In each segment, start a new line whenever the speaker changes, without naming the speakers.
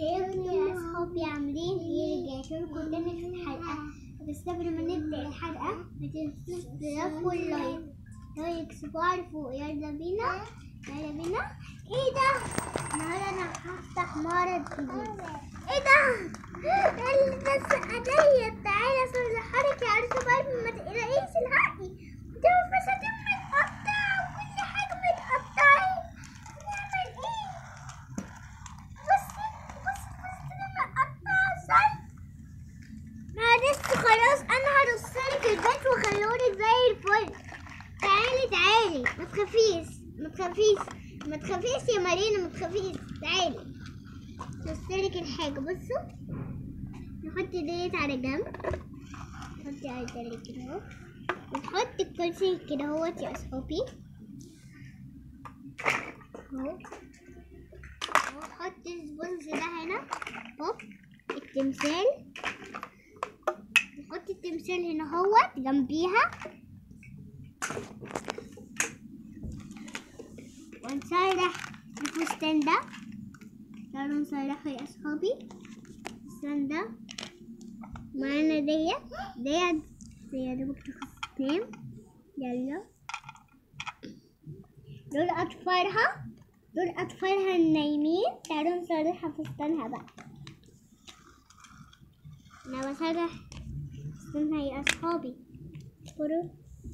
ازيكم يا اصحابي عاملين ايه رجعت لكم تاني في الحلقه بس قبل ما نبدا الحلقه ما تنسوش تلاقوا اللايك لايك صباع فوق يلا بينا يلا بينا ايه ده النهارده انا هفتح معرض جديد ايه ده اللي بس ايديا تعالى صلحلك يا عروسه باربي ما تقلقيش الحقي ده الفساتين متقطعه وكل حاجه متقطعه نعمل ايه بصي بصي بصي انا مقطعه ازاي معلش خلاص انا هرصلك البيت وخلولك زي الفل تعالي تعالي ما تخافيش ما تخافيش ما تخافيش يا مارينا ما تخافيش تعالي رصلك الحاجة بصوا نحط ديت على جنب نحط على الجنب كده اهو ونحط الكرسي كده اهوت يا اصحابي اهو ونحط السبونج ده هنا اهو التمثال نحط التمثال هنا اهوت جنبيها ونسرح الفستان ده تعالوا نسرحه يا اصحابي الفستان ده معانا ديت ديت ديت دوبك تخصتين يلا دول اطفالها دول اطفالها النايمين تعالوا نسرحها فستانها بقى انا بسرح فستانها يا اصحابي شكرا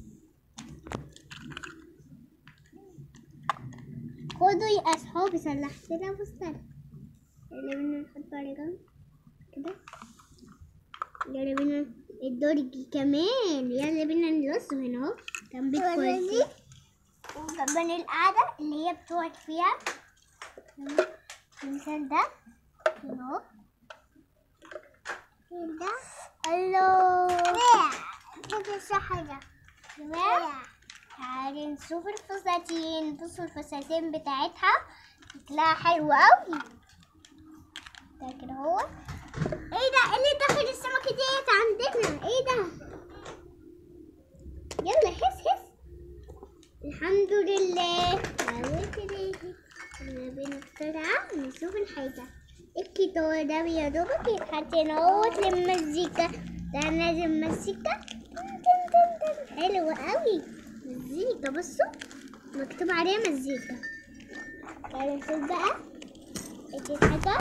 خدوا يا اصحابي صلحت لنا فستان يلا بينا نحطه على جنب كده يلا بينا الدرج كمان يلا بينا نرصه هنا اهو جنب الكرسي وجنب القعدة اللي هي بتقعد فيها المثال ده هنا اهو ده الله كده حاجة تمام تعالي نشوف الفساتين بصوا الفساتين بتاعتها شكلها حلو قوي ده كده هو ايه ده اللي داخل السمكة ديت عندنا ايه ده يلا حس حس الحمد لله عملت ريحي يلا بينا بسرعة نشوف الحاجة الكتاب ده يا دوبك يتحط هنا اهوت للمزيكا ده نازل مزيكا تن تن تن تن. حلو قوي مزيكا بصوا مكتوب عليها مزيكا تعالوا نشوف بقى ايه حاجة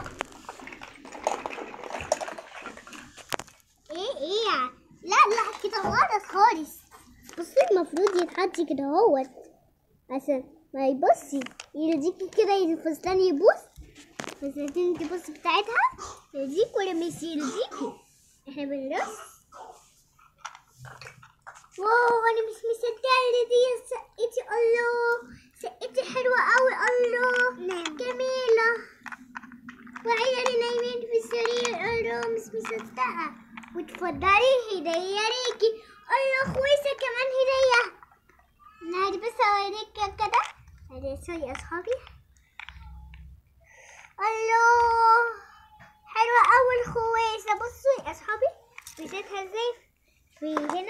ايه ايه لا لا كده غلط خالص بصي المفروض يتحط كده اهوت عشان ما يبصي يرضيكي كده الفستان يبص الفساتين تبص بتاعتها يرضيك ولا مش يرضيكي احنا بنرص واو انا مش مصدقه اللي دي سقتي الله سقتي حلوه قوي الله جميله وعيالي نايمين في السرير الله مش مصدقه وتفضلي هديه ليكي الله كويسه كمان هديه انا هلبسها اوريك كده هلبسها يا اصحابي الله حلوه قوي الخويسه بصوا يا اصحابي بيتها ازاي في هنا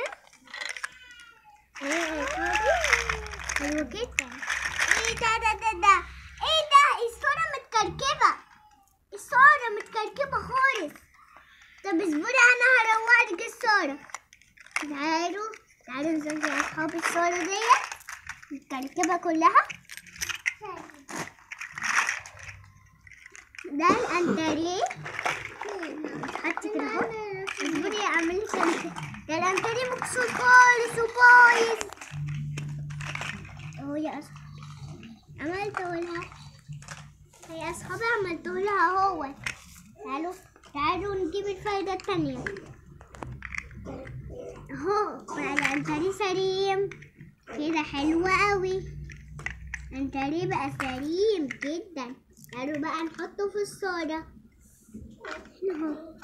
حلو جدا ايه ده ده ده ده ايه ده الصورة متكركبة الصورة متكركبة خالص طب اصبري انا هروق لك الصورة تعالوا تعالوا نشوف يا اصحاب الصورة ديت متكركبة كلها ده الانتريه حط كده اهو اصبري اعمل لك ده الانتريه مكسور خالص وبايظ اهو يا اصحابي عملته لها يا اصحابي عملته لها اهو تعالوا تعالوا نجيب الفايدة التانية اهو بقى الانتريه سليم كده حلو قوي الانتريه بقى سليم جدا تعالوا بقى نحطه في الصورة اهو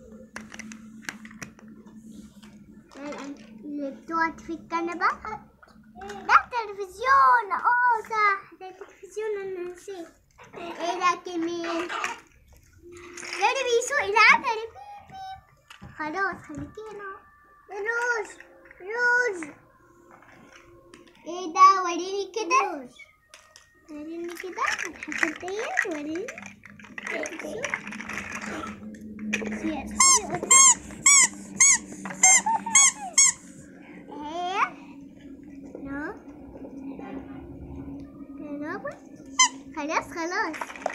اللي بتقعد في الكنبة ده التلفزيون اه صح ده التلفزيون انا نسيت ايه ده كمان ده اللي بيسوق العجلة بيب بيب خلاص خليكينا روز روز ايه ده وريني كده وريني كده الحاجات ديت وريني بصوا يا اصحابي قدام اهي اهو نضربه. خلاص خلاص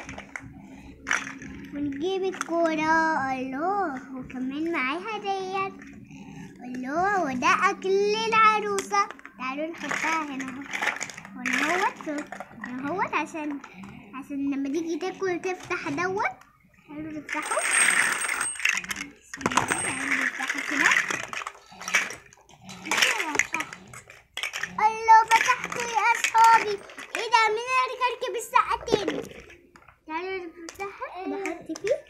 ونجيب الكورة الله وكمان معاه هدية الله وده أكل العروسة تعالوا نحطها هنا اهو هنا اهوت هنا اهوت عشان عشان لما تيجي تاكل تفتح دوت تعالوا نفتحه بسم الله، تعالوا نفتحه كده كده نفتحه. الله فتحته يا أصحابي ايه ده مين اللي ركب الساعة تاني تعالوا نفتحها دخلت فيه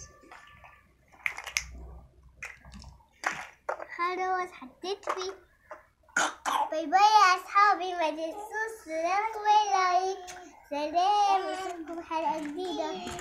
خلاص حطيت فيه باي باي يا اصحابي ما تنسوش لايك ولايك سلام اشوفكم حلقة جديدة